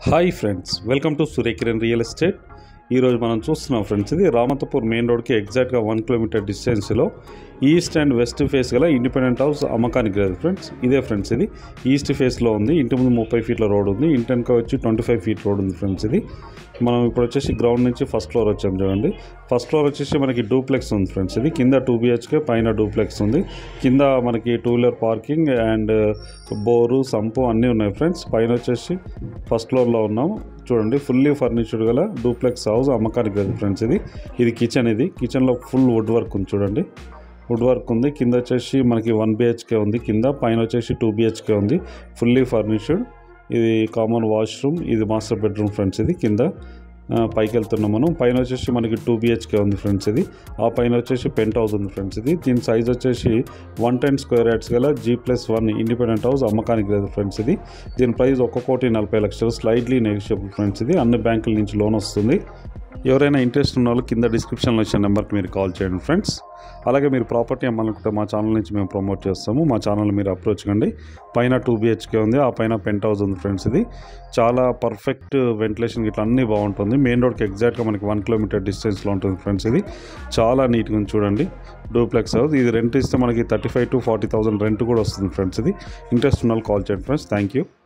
hi friends welcome to Suryakiran real estate ఈరోజు మనం చూస్తున్నాం ఫ్రెండ్స్ ఇది రామతపూర్ మెయిన్ రోడ్కి ఎగ్జాక్ట్గా వన్ కిలోమీటర్ డిస్టెన్స్లో ఈస్ట్ అండ్ వెస్ట్ ఫేస్ గల ఇండిపెండెంట్ హౌస్ అమ్మకానికి లేదు ఫ్రెండ్స్ ఇదే ఫ్రెండ్స్ ఇది ఈస్ట్ ఫేస్లో ఉంది ఇంటి ముందు ముప్పై ఫీట్ల రోడ్ ఉంది ఇంటి వెనక వచ్చి ట్వంటీ ఫైవ్ ఫీట్ రోడ్ ఉంది ఫ్రెండ్స్ ఇది మనం ఇప్పుడు వచ్చేసి గ్రౌండ్ నుంచి ఫస్ట్ ఫ్లోర్ వచ్చాం చూడండి ఫస్ట్ ఫ్లోర్ వచ్చేసి మనకి డూప్లెక్స్ ఉంది ఫ్రెండ్స్ ఇది కింద టూ బిహెచ్కే పైన డూప్లెక్స్ ఉంది కింద మనకి two wheeler parking and bore sump అన్నీ ఉన్నాయి ఫ్రెండ్స్ పైన వచ్చేసి ఫస్ట్ ఫ్లోర్లో ఉన్నాం చూడండి ఫుల్లీ ఫర్నిచర్డ్ గల డూప్లెక్స్ హౌస్ అమ్మకానికి లేదు ఫ్రెండ్స్ ఇది ఇది కిచెన్ ఇది కిచెన్లో ఫుల్ వుడ్ వర్క్ ఉంది చూడండి వుడ్ వర్క్ ఉంది కింద వచ్చేసి మనకి వన్ బిహెచ్కే ఉంది కింద పైన వచ్చేసి టూ బిహెచ్కే ఉంది ఫుల్లీ ఫర్నిచర్డ్ ఇది కామన్ వాష్రూమ్ ఇది మాస్టర్ బెడ్రూమ్ ఫ్రెండ్స్ ఇది కింద ఆ, పైకి వెళ్తున్నాం మనం పైన వచ్చేసి మనకి టూ బిహెచ్కే ఉంది ఫ్రెండ్స్ ఇది ఆ పైన వచ్చేసి పెంట్ హౌస్ ఉంది ఫ్రెండ్స్ ఇది దీని సైజ్ వచ్చేసి వన్ టెన్ స్క్వేర్ యార్డ్స్ గల G plus one independent house అమ్మకానికి లేదు ఫ్రెండ్స్ ఇది దీని ప్రైస్ ఒక్క కోటి నలభై లక్షలు స్లైడ్లీ నెగిషియబుల్ ఫ్రెండ్స్ ఇది అన్ని బ్యాంకుల నుంచి లోన్ వస్తుంది ఎవరైనా ఇంట్రెస్ట్ ఉన్న వాళ్ళు కింద డిస్క్రిప్షన్లో ఇచ్చిన నెంబర్కి మీరు కాల్ చేయండి ఫ్రెండ్స్ అలాగే మీరు ప్రాపర్టీ అమ్మాలనుకుంటే మా ఛానల్ నుంచి మేము ప్రమోట్ చేస్తాము మా ఛానల్ మీరు అప్రోచ్ కండి పైన టూ బిహెచ్కే ఉంది ఆ పైన పెంట్ హౌస్ ఉంది ఫ్రెండ్స్ ఇది చాలా పర్ఫెక్ట్ వెంటిలేషన్ ఇట్లా అన్నీ బాగుంటుంది మెయిన్ రోడ్కి ఎగ్జాక్ట్గా మనకి వన్ కిలోమీటర్ డిస్టెన్స్లో ఉంటుంది ఫ్రెండ్స్ ఇది చాలా నీట్గా ఉంది చూడండి డూప్లెక్స్ హౌస్ ఇది రెంట్ ఇస్తే మనకి thirty five to forty thousand rent కూడా వస్తుంది ఫ్రెండ్స్ ఇది ఇంట్రెస్ట్ ఉన్న వాళ్ళు కాల్ చేయండి ఫ్రెండ్స్ థ్యాంక్ యూ